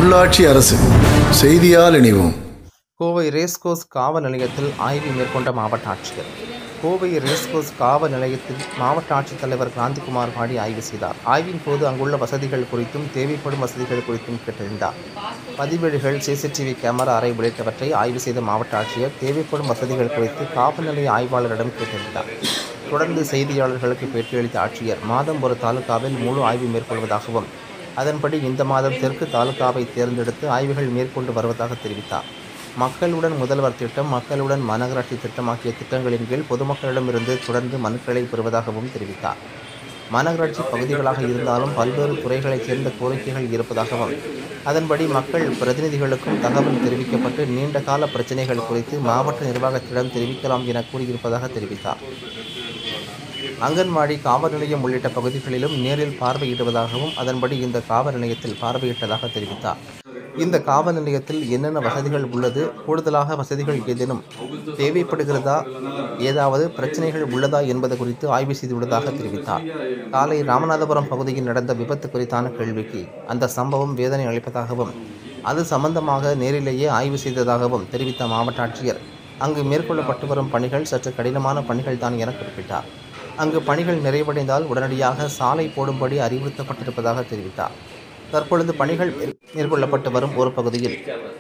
உள்ளாட்சி அரசு செய்தியால் இணைவோம் கோவை ரேஸ்கோர்ஸ் காவல் நிலையத்தில் ஆய்வு மேற்கொண்ட மாவட்ட ஆட்சியர் கோவை ரேஸ்கோர்ஸ் காவல் நிலையத்தில் மாவட்ட ஆட்சித்தலைவர் கிராந்திகுமார் பாடி ஆய்வு செய்தார் ஆய்வின் போது அங்குள்ள வசதிகள் குறித்தும் தேவைப்படும் வசதிகள் குறித்தும் கேட்டறிந்தார் பதிவேடுகள் சிசிடிவி கேமரா அறை உள்ளிட்டவற்றை ஆய்வு செய்த மாவட்ட ஆட்சியர் தேவைப்படும் வசதிகள் குறித்து காவல் நிலைய ஆய்வாளரிடம் கேட்டறிந்தார் தொடர்ந்து செய்தியாளர்களுக்கு பேட்டியளித்த ஆட்சியர் மாதம் ஒரு தாலுகாவில் முழு ஆய்வு மேற்கொள்வதாகவும் அதன்படி இந்த மாதம் தெற்கு தாலுகாவை தேர்ந்தெடுத்து ஆய்வுகள் மேற்கொண்டு வருவதாக தெரிவித்தார் மக்களுடன் முதல்வர் திட்டம் மக்களுடன் மாநகராட்சி திட்டம் ஆகிய திட்டங்களின் கீழ் பொதுமக்களிடமிருந்து தொடர்ந்து மனுக்களை பெறுவதாகவும் தெரிவித்தார் மாநகராட்சி பகுதிகளாக இருந்தாலும் பல்வேறு துறைகளைச் சேர்ந்த கோரிக்கைகள் இருப்பதாகவும் அதன்படி மக்கள் பிரதிநிதிகளுக்கும் தகவல் தெரிவிக்கப்பட்டு நீண்ட கால பிரச்சினைகள் குறித்து மாவட்ட நிர்வாகத்திடம் தெரிவிக்கலாம் என கூறியிருப்பதாக தெரிவித்தார் அங்கன்வாடி காவல் நிலையம் உள்ளிட்ட பகுதிகளிலும் நேரில் பார்வையிடுவதாகவும் அதன்படி இந்த காவல் நிலையத்தில் பார்வையிட்டதாக தெரிவித்தார் இந்த காவல் நிலையத்தில் என்னென்ன வசதிகள் உள்ளது கூடுதலாக வசதிகள் ஏதேனும் தேவைப்படுகிறதா ஏதாவது பிரச்சனைகள் உள்ளதா என்பது குறித்து ஆய்வு செய்துள்ளதாக தெரிவித்தார் காலை ராமநாதபுரம் பகுதியில் நடந்த விபத்து குறித்தான கேள்விக்கு அந்த சம்பவம் வேதனை அளிப்பதாகவும் அது சம்பந்தமாக நேரிலேயே ஆய்வு செய்ததாகவும் தெரிவித்த மாவட்ட ஆட்சியர் அங்கு மேற்கொள்ளப்பட்டு வரும் பணிகள் சற்று கடினமான பணிகள் தான் என குறிப்பிட்டார் அங்கு பணிகள் நிறைவடைந்தால் உடனடியாக சாலை போடும்படி அறிவுறுத்தப்பட்டிருப்பதாக தெரிவித்தார் தற்பொழுது பணிகள் மேற்- மேற்கொள்ளப்பட்டு வரும் ஒரு பகுதியில்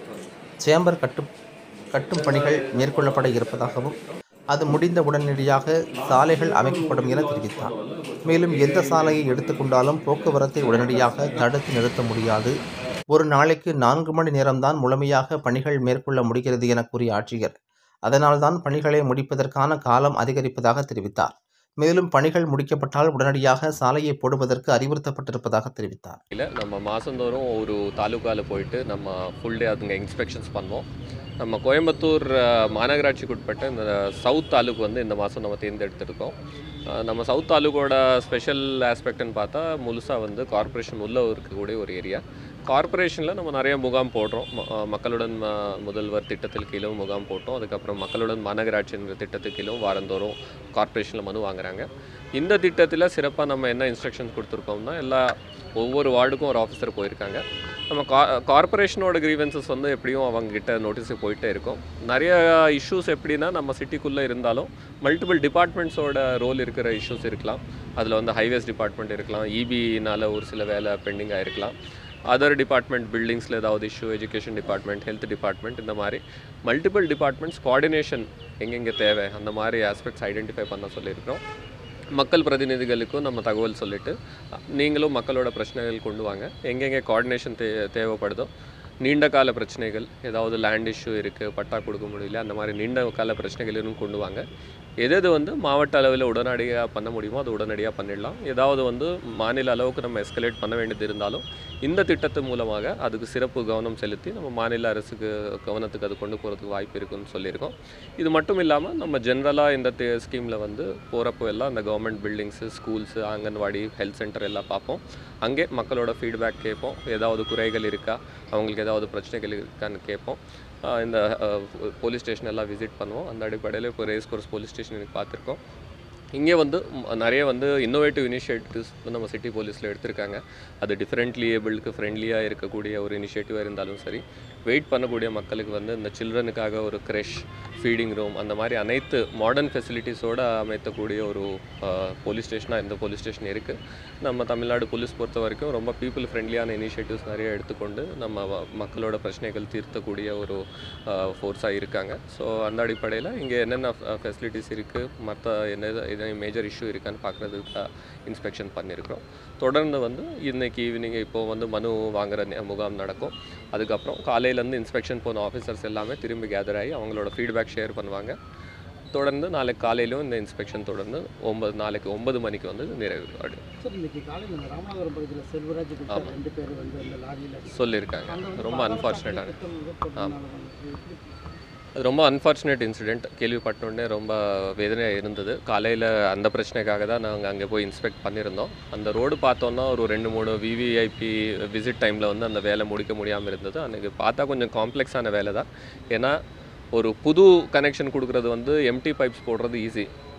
சேம்பர் கட்டு கட்டும் பணிகள் மேற்கொள்ளப்பட இருப்பதாகவும் அது முடிந்த உடனடியாக சாலைகள் அமைக்கப்படும் என தெரிவித்தார் மேலும் எந்த சாலையை எடுத்துக்கொண்டாலும் போக்குவரத்தை உடனடியாக தடுத்து நிறுத்த முடியாது ஒரு நாளைக்கு நான்கு மணி நேரம்தான் முழுமையாக பணிகள் மேற்கொள்ள முடிகிறது என கூறிய ஆட்சியர் அதனால்தான் பணிகளை முடிப்பதற்கான காலம் அதிகரிப்பதாக தெரிவித்தார் மேலும் பணிகள் முடிக்கப்பட்டால் உடனடியாக சாலையை போடுவதற்கு அறிவுறுத்தப்பட்டிருப்பதாக தெரிவித்தார் இல்லை நம்ம மாதந்தோறும் ஒரு தாலுக்காவில் போயிட்டு நம்ம ஃபுல் டே அதுங்க இன்ஸ்பெக்ஷன்ஸ் பண்ணுவோம் நம்ம கோயம்புத்தூர் அஹ், மாநகராட்சிக்கு உட்பட்ட இந்த சவுத் தாலுக்கு வந்து இந்த மாதம் நம்ம தேர்ந்தெடுத்திருக்கோம் அஹ், நம்ம சவுத் தாலுக்கோட ஸ்பெஷல் ஆஸ்பெக்ட்னு பார்த்தா முழுசாக வந்து கார்ப்பரேஷன் உள்ளே இருக்கக்கூடிய ஒரு ஏரியா கார்ப்பரேஷனில் நம்ம நிறைய முகாம் போடுறோம் ம- அஹ், மக்களுடன் ம- முதல்வர் திட்டத்தில் கீழும் முகாம் போட்டோம் அதுக்கப்புறம் மக்களுடன் மாநகராட்சி என்ற திட்டத்துக்கு கீழும் வாரந்தோறும் கார்ப்பரேஷனில் மனு வாங்குறாங்க இந்த திட்டத்தில் சிறப்பாக நம்ம என்ன இன்ஸ்ட்ரக்ஷன்ஸ் கொடுத்துருக்கோம்னா எல்லா ஒவ்வொரு வார்டுக்கும் ஒரு ஆஃபீஸர் போயிருக்காங்க நம்ம கா கார்ப்பரேஷனோட கிரீவன்சஸ் வந்து எப்படியும் அவங்க கிட்ட நோட்டீஸுக்கு போயிட்டே இருக்கும் நிறைய இஷ்யூஸ் எப்படின்னா நம்ம சிட்டிக்குள்ளே இருந்தாலும் மல்டிபிள் டிபார்ட்மெண்ட்ஸோட ரோல் இருக்கிற இஷ்யூஸ் இருக்கலாம் அதில் வந்து ஹைவேஸ் டிபார்ட்மெண்ட் இருக்கலாம் இபினால ஒரு சில வேலை பெண்டிங்காக இருக்கலாம் அதர் டிபார்ட்மெண்ட் பில்டிங்ஸில் ஏதாவது issue education department health department இந்த மாதிரி மல்டிபிள் டிபார்ட்மெண்ட்ஸ் கோஆர்டினேஷன் எங்கெங்கே தேவை அந்த மாதிரி ஆஸ்பெக்ட்ஸ் ஐடென்டிஃபை பண்ண சொல்லியிருக்கிறோம் மக்கள் பிரதிநிதிகளுக்கும் நம்ம தகவல் சொல்லிட்டு நீங்களும் மக்களோட பிரச்சனைகள் கொண்டு வாங்க எங்கெங்கே கோஆர்டினேஷன் தே தேவைப்படுதோ நீண்ட கால பிரச்சனைகள் ஏதாவது லேண்ட் இஷ்யூ இருக்குது பட்டா கொடுக்க முடியல அந்த மாதிரி நீண்ட கால பிரச்சனைகள் இன்னும் கொண்டு வாங்க எது எது வந்து மாவட்ட அளவில் உடனடியாக பண்ண முடியுமோ அது உடனடியாக பண்ணிடலாம் ஏதாவது வந்து மாநில அளவுக்கு நம்ம எஸ்கலேட் பண்ண வேண்டியது இருந்தாலும் இந்த திட்டத்து மூலமாக அதுக்கு சிறப்பு கவனம் செலுத்தி நம்ம மாநில அரசுக்கு கவனத்துக்கு அது கொண்டு போகிறதுக்கு வாய்ப்பு இருக்குன்னு சொல்லியிருக்கோம் இது மட்டும் இல்லாமல் நம்ம ஜென்ரலாக இந்த ஸ்கீமில் வந்து போகிறப்போ எல்லாம் அந்த government buildings schools anganwadi health centre எல்லாம் பார்ப்போம் அங்கே மக்களோட ஃபீட்பேக் கேட்போம் ஏதாவது குறைகள் இருக்கா அவங்களுக்கு ஏதாவது பிரச்சனைகள் இருக்கான்னு கேட்போம் ஆஹ் இந்த போலீஸ் ஸ்டேஷன் எல்லாம் விசிட் பண்ணுவோம் அந்த அடிப்படையில் இப்போ ரேஸ் கோர்ஸ் போலீஸ் ஸ்டேஷன் எனக்கு பார்த்துருக்கோம் இங்கே வந்து ம், நிறைய வந்து இன்னோவேட்டிவ் இனிஷியேட்டிவ்ஸ் நம்ம சிட்டி போலீஸில் எடுத்திருக்காங்க அது டிஃப்ரெண்ட்லி ஏபிள்க்கு ஃப்ரெண்ட்லியாக இருக்கக்கூடிய ஒரு இனிஷியேட்டிவாக இருந்தாலும் சரி வெயிட் பண்ணக்கூடிய மக்களுக்கு வந்து இந்த சில்ட்ரனுக்காக ஒரு க்ரெஷ் ஃபீடிங் ரூம் அந்த மாதிரி அனைத்து மாடர்ன் ஃபெசிலிட்டிஸோடு அமைத்தக்கூடிய ஒரு போலீஸ் ஸ்டேஷனாக இந்த போலீஸ் ஸ்டேஷன் இருக்குது நம்ம தமிழ்நாடு போலீஸ் பொறுத்த வரைக்கும் ரொம்ப பீப்புள் ஃப்ரெண்ட்லியான இனிஷியேட்டிவ்ஸ் நிறைய எடுத்துக்கொண்டு நம்ம வ- மக்களோட பிரச்சனைகள் தீர்த்தக்கூடிய ஒரு ஃபோர்ஸாக இருக்காங்க ஸோ அந்த அடிப்படையில் இங்கே என்னென்ன ஃபெசிலிட்டிஸ் இருக்குது மற்ற என்ன எதனா மேஜர் இஷ்யூ இருக்கான்னு பார்க்குறதுக்கு இன்ஸ்பெக்ஷன் பண்ணியிருக்கிறோம் தொடர்ந்து வந்து இன்னைக்கு ஈவினிங் இப்போ வந்து மனு வாங்குற நே- முகாம் நடக்கும் அதுக்கப்புறம் காலையிலேருந்து இன்ஸ்பெக்ஷன் போன ஆஃபீஸர்ஸ் எல்லாமே திரும்பி கேதர் ஆகி அவங்களோட ஃபீட்பேக் ஷேர் பண்ணுவாங்க தொடர்ந்து நாளைக்கு காலையிலும் இந்த இன்ஸ்பெக்ஷன் தொடர்ந்து ஒன்பது நாளைக்கு ஒன்பது மணிக்கு வந்து நிறைவு அடையும். சார் இன்னைக்கு காலையில் இந்த ராமநாதபுரம் பகுதியில் செல்வராஜ் கொடுத்த ஆமா. ரெண்டு பேர் வந்து அந்த லாரியில் சொல்லியிருக்காங்க ரொம்ப அன்ஃபார்ச்சுனேட்டான அது ரொம்ப அன்ஃபார்ச்சுனேட் இன்சிடெண்ட் கேள்விப்பட்டோடனே ரொம்ப வேதனையாக இருந்தது காலையில் அந்த பிரச்சனைக்காக தான் நாங்கள் அங்கே போய் இன்ஸ்பெக்ட் பண்ணியிருந்தோம் அந்த ரோடு பார்த்தோன்னா ஒரு ரெண்டு மூணு விவிஐபி விசிட் டைமில் வந்து அந்த வேலை முடிக்க முடியாமல் இருந்தது அன்றைக்கி பார்த்தா கொஞ்சம் காம்ப்ளெக்ஸான வேலை தான் ஏன்னா ஒரு புது கனெக்ஷன் கொடுக்குறது வந்து எம்டி பைப்ஸ் போடுறது ஈஸி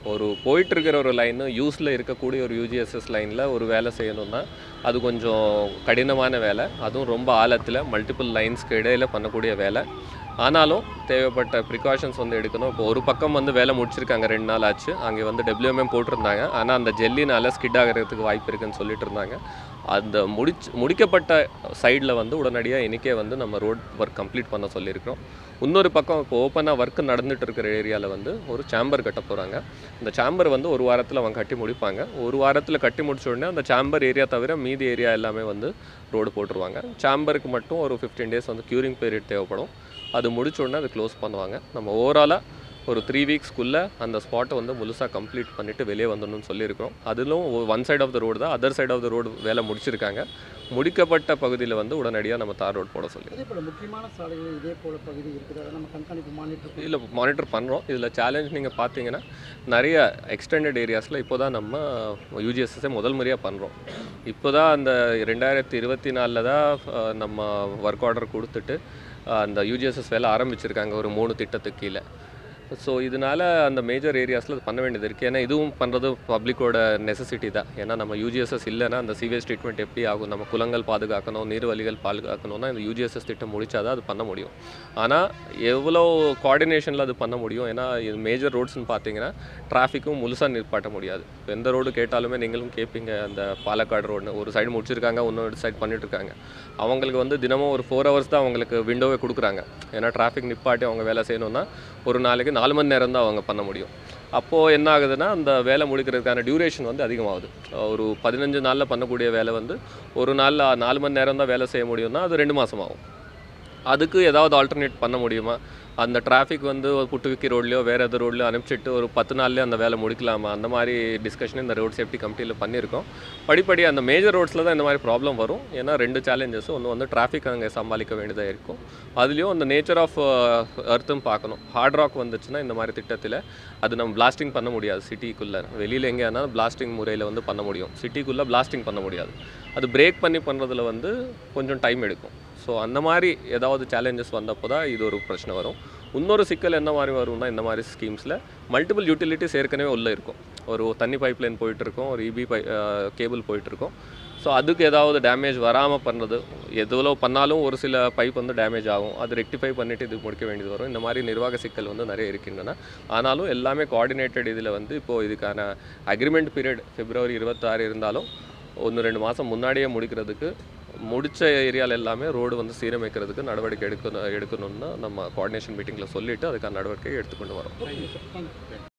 ஒரு போயிட்டு இருக்கிற ஒரு லைனு யூஸில் இருக்கக்கூடிய ஒரு யூஜிஎஸ்எஸ் லைனில் ஒரு வேலை செய்யணும்னா அது கொஞ்சம் கடினமான வேலை அதுவும் ரொம்ப ஆழத்தில் மல்டிபிள் லைன்ஸ்க்கு இடையில் பண்ணக்கூடிய வேலை ஆனாலும் தேவைப்பட்ட ப்ரிகாஷன்ஸ் வந்து எடுக்கணும் இப்போ ஒரு பக்கம் வந்து வேலை முடிச்சிருக்காங்க ரெண்டு நாள் ஆச்சு அங்கே வந்து டபிள்யூஎம்எம் போட்டிருந்தாங்க ஆனால் அந்த ஜெல்லினால ஸ்கிட் ஆகிறதுக்கு வாய்ப்பு இருக்குன்னு சொல்லிட்டு இருந்தாங்க அந்த முடிச்சு முடிக்கப்பட்ட சைடில் வந்து உடனடியாக இன்றைக்கே வந்து நம்ம ரோட் ஒர்க் கம்ப்ளீட் பண்ண சொல்லியிருக்கிறோம் இன்னொரு பக்கம் இப்போ ஓப்பனாக ஒர்க் நடந்துட்டு இருக்கிற ஏரியாவில் வந்து ஒரு சேம்பர் கட்ட போகிறாங்க இந்த சேம்பர் வந்து ஒரு வாரத்தில் அவங்க கட்டி முடிப்பாங்க ஒரு வாரத்தில் கட்டி முடிச்ச உடனே அந்த சேம்பர் ஏரியா தவிர மீதி ஏரியா எல்லாமே வந்து ரோடு போட்டுருவாங்க சேம்பருக்கு மட்டும் ஒரு ஃபிஃப்டீன் டேஸ் வந்து க்யூரிங் பீரியட் தேவைப்படும் அது முடிச்ச உடனே அதை க்ளோஸ் பண்ணுவாங்க நம்ம ஓவராலாக ஒரு த்ரீ வீக்ஸ்க்குள்ளே அந்த ஸ்பாட்டை வந்து முழுசாக கம்ப்ளீட் பண்ணிவிட்டு வெளியே வந்துடணும்னு சொல்லியிருக்கிறோம் அதிலும் one side of the road தான் other side of the road வேலை முடிச்சிருக்காங்க முடிக்கப்பட்ட பகுதியில் வந்து உடனடியாக நம்ம தார் ரோட் போட சொல்லி அதே போல் முக்கியமான சாலைகள் இதே போல பகுதி இருக்குது அதை நம்ம கண்காணிப்பு மானிட்டர் இல்லை மானிட்டர் பண்ணுறோம் இதில் சேலஞ்ச் நீங்கள் பார்த்தீங்கன்னா நிறைய எக்ஸ்டெண்டட் ஏரியாஸில் இப்போ தான் நம்ம யூஜிஎஸ்எஸ்ஸை முதல் முறையாக பண்ணுறோம் இப்போ தான் அந்த ரெண்டாயிரத்தி இருபத்தி நாலில் தான் அஹ், நம்ம ஒர்க் ஆர்டர் கொடுத்துட்டு அஹ், அந்த யூஜிஎஸ்எஸ் வேலை ஆரம்பிச்சிருக்காங்க ஒரு மூணு திட்டத்துக்கு கீழே ஸோ இதனால அந்த மேஜர் ஏரியாஸில் அது பண்ண வேண்டியது இருக்குது ஏன்னா இதுவும் பண்ணுறது பப்ளிக்கோட நெசசிட்டி தான் ஏன்னா நம்ம யூஜிஎஸ்எஸ் இல்லைன்னா அந்த சிவேஜ் ட்ரீட்மெண்ட் எப்படி ஆகும் நம்ம குளங்கள் பாதுகாக்கணும் நீர்வழிகள் பாதுகாக்கணும்னா இந்த யூஜிஎஸ்எஸ் திட்டம் முடிச்சாதான் அது பண்ண முடியும் ஆனால் எவ்வளோ கோஆர்டினேஷனில் அது பண்ண முடியும் ஏன்னா இது மேஜர் ரோட்ஸ்னு பார்த்தீங்கன்னா டிராஃபிக்கும் முழுசாக நிற்பாட்ட முடியாது இப்போ எந்த ரோடு கேட்டாலுமே நீங்களும் கேட்பீங்க அந்த பாலக்காடு ரோடு ஒரு சைடு முடிச்சிருக்காங்க இன்னொரு சைடு பண்ணிட்டு இருக்காங்க அவங்களுக்கு வந்து தினமும் ஒரு ஃபோர் ஹவர்ஸ் தான் அவங்களுக்கு விண்டோவே கொடுக்குறாங்க ஏன்னா டிராஃபிக் நிப்பாட்டி அவங்க வேலை செய்யணும்னா ஒரு நாளைக்கு நாலு மணி நேரம் தான் அவங்க பண்ண முடியும் அப்போது என்ன ஆகுதுன்னா அந்த வேலை முடிக்கிறதுக்கான டியூரேஷன் வந்து அதிகமாகுது ஒரு பதினஞ்சு நாளில் பண்ணக்கூடிய வேலை வந்து ஒரு நாளில் நாலு மணி நேரம் தான் வேலை செய்ய முடியும்னா அது ரெண்டு மாதம் ஆகும் அதுக்கு ஏதாவது ஆல்டர்னேட் பண்ண முடியுமா அந்த டிராஃபிக் வந்து ஒரு புட்டுவிக்கி ரோட்லையோ வேறு எது ரோட்லையோ அனுப்பிச்சிட்டு ஒரு பத்து நாள்லேயே அந்த வேலை முடிக்கலாமா அந்த மாதிரி டிஸ்கஷன் இந்த ரோட் சேஃப்டி கமிட்டியில் பண்ணியிருக்கோம் படிப்படி அந்த மேஜர் ரோட்ஸில் தான் இந்த மாதிரி ப்ராப்ளம் வரும் ஏன்னா ரெண்டு சேலஞ்சஸ் ஒன்று வந்து டிராஃபிக் அங்கே சமாளிக்க வேண்டியதாக இருக்கும் அதுலேயும் அந்த நேச்சர் ஆஃப் அர்த்தும் பார்க்கணும் ஹார்ட் ராக் வந்துச்சுன்னா இந்த மாதிரி திட்டத்தில் அது நம்ம பிளாஸ்டிங் பண்ண முடியாது சிட்டிக்குள்ளே வெளியில் எங்கேயானா பிளாஸ்டிங் முறையில் வந்து பண்ண முடியும் சிட்டிக்குள்ளே பிளாஸ்டிங் பண்ண முடியாது அது பிரேக் பண்ணி பண்ணுறதுல வந்து கொஞ்சம் டைம் எடுக்கும் ஸோ அந்த மாதிரி ஏதாவது சேலஞ்சஸ் வந்தப்போ தான் இது ஒரு பிரச்சனை வரும் இன்னொரு சிக்கல் என்ன மாதிரி வரும்னா இந்த மாதிரி ஸ்கீம்ஸில் மல்டிபிள் யூட்டிலிட்டிஸ் ஏற்கனவே உள்ளே இருக்கும் ஒரு தண்ணி பைப் லைன் போயிட்டுருக்கோம் ஒரு இபி பை கேபிள் போயிட்டுருக்கோம் ஸோ அதுக்கு ஏதாவது டேமேஜ் வராமல் பண்ணுறது எவ்வளோ பண்ணாலும் ஒரு சில பைப் வந்து டேமேஜ் ஆகும் அது ரெக்டிஃபை பண்ணிவிட்டு இது முடிக்க வேண்டியது வரும் இந்த மாதிரி நிர்வாக சிக்கல் வந்து நிறைய இருக்கின்றன ஆனாலும் எல்லாமே கோஆர்டினேட்டட் இதில் வந்து இப்போது இதுக்கான அக்ரிமெண்ட் பீரியட் பிப்ரவரி இருபத்தாறு இருந்தாலும் ஒன்று ரெண்டு மாதம் முன்னாடியே முடிக்கிறதுக்கு முடிச்ச ஏரியாவில் எல்லாமே ரோடு வந்து சீரமைக்கிறதுக்கு நடவடிக்கை எடுக்கணும் எடுக்கணும்னு நம்ம கோஆர்டினேஷன் மீட்டிங்கில் சொல்லிவிட்டு அதுக்கான நடவடிக்கை எடுத்துக்கொண்டு வரோம் தேங்க்யூ